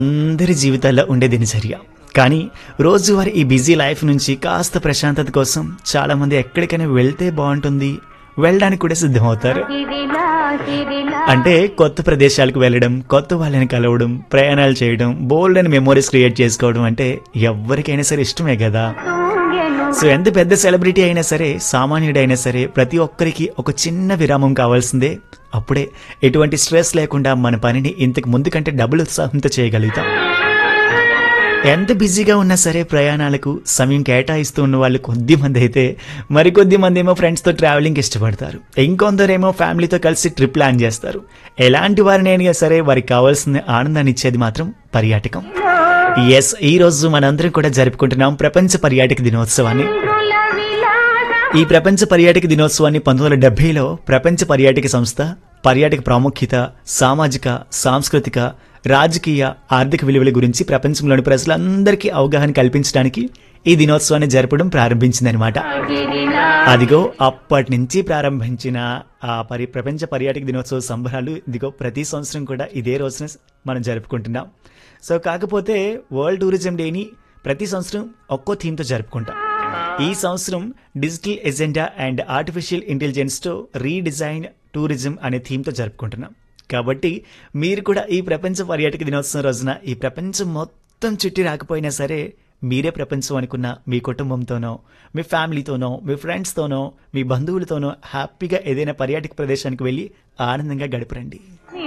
అందరి జీవితాల్లో ఉండే దినచర్య కానీ రోజువారీ ఈ బిజీ లైఫ్ నుంచి కాస్త ప్రశాంతత కోసం చాలా మంది ఎక్కడికైనా వెళ్తే బాగుంటుంది వెళ్ళడానికి కూడా సిద్ధమవుతారు అంటే కొత్త ప్రదేశాలకు వెళ్ళడం కొత్త వాళ్ళని కలవడం ప్రయాణాలు చేయడం బోల్డ్ అని మెమోరీస్ క్రియేట్ చేసుకోవడం అంటే ఎవరికైనా సరే ఇష్టమే కదా సో ఎంత పెద్ద సెలబ్రిటీ అయినా సరే సామాన్యుడైనా సరే ప్రతి ఒక్కరికి ఒక చిన్న విరామం కావాల్సిందే అప్పుడే ఎటువంటి స్ట్రెస్ లేకుండా మన పనిని ఇంతకు ముందు కంటే డబుల్ ఉత్సాహంతో చేయగలుగుతాం ఎంత బిజీగా ఉన్నా సరే ప్రయాణాలకు సమయం కేటాయిస్తూ ఉన్న వాళ్ళు కొద్ది మంది అయితే మరికొద్ది మంది ఏమో ఫ్రెండ్స్తో ట్రావెలింగ్ ఇష్టపడతారు ఇంకొందరేమో ఫ్యామిలీతో కలిసి ట్రిప్ ప్లాన్ చేస్తారు ఎలాంటి వారినైనా సరే వారికి కావాల్సిన ఆనందాన్ని ఇచ్చేది మాత్రం పర్యాటకం ఎస్ ఈ రోజు మనందరం కూడా జరుపుకుంటున్నాం ప్రపంచ పర్యాటక దినోత్సవాన్ని ఈ ప్రపంచ పర్యాటక దినోత్సవాన్ని పంతొమ్మిది వందల డెబ్బైలో ప్రపంచ పర్యాటక సంస్థ పర్యాటక ప్రాముఖ్యత సామాజిక సాంస్కృతిక రాజకీయ ఆర్థిక విలువల గురించి ప్రపంచంలోని ప్రజలందరికీ అవగాహన కల్పించడానికి ఈ దినోత్సవాన్ని జరపడం ప్రారంభించిందనమాట అదిగో అప్పటి నుంచి ప్రారంభించిన ఆ పరి ప్రపంచ పర్యాటక దినోత్సవ సంబరాలు ఇదిగో ప్రతి సంవత్సరం కూడా ఇదే రోజున మనం జరుపుకుంటున్నాం సో కాకపోతే వరల్డ్ టూరిజం డేని ప్రతి సంవత్సరం ఒక్కో థీమ్తో జరుపుకుంటాం ఈ సంవత్సరం డిజిటల్ ఎజెండా అండ్ ఆర్టిఫిషియల్ ఇంటెలిజెన్స్తో రీడిజైన్ టూరిజం అనే థీమ్తో జరుపుకుంటున్నాం కాబట్టి మీరు కూడా ఈ ప్రపంచ పర్యాటక దినోత్సవం రోజున ఈ ప్రపంచం మొత్తం చుట్టి రాకపోయినా సరే మీరే ప్రపంచం అనుకున్న మీ కుటుంబంతోనో మీ ఫ్యామిలీతోనో మీ ఫ్రెండ్స్తోనో మీ బంధువులతోనో హ్యాపీగా ఏదైనా పర్యాటక ప్రదేశానికి వెళ్ళి ఆనందంగా గడపరండి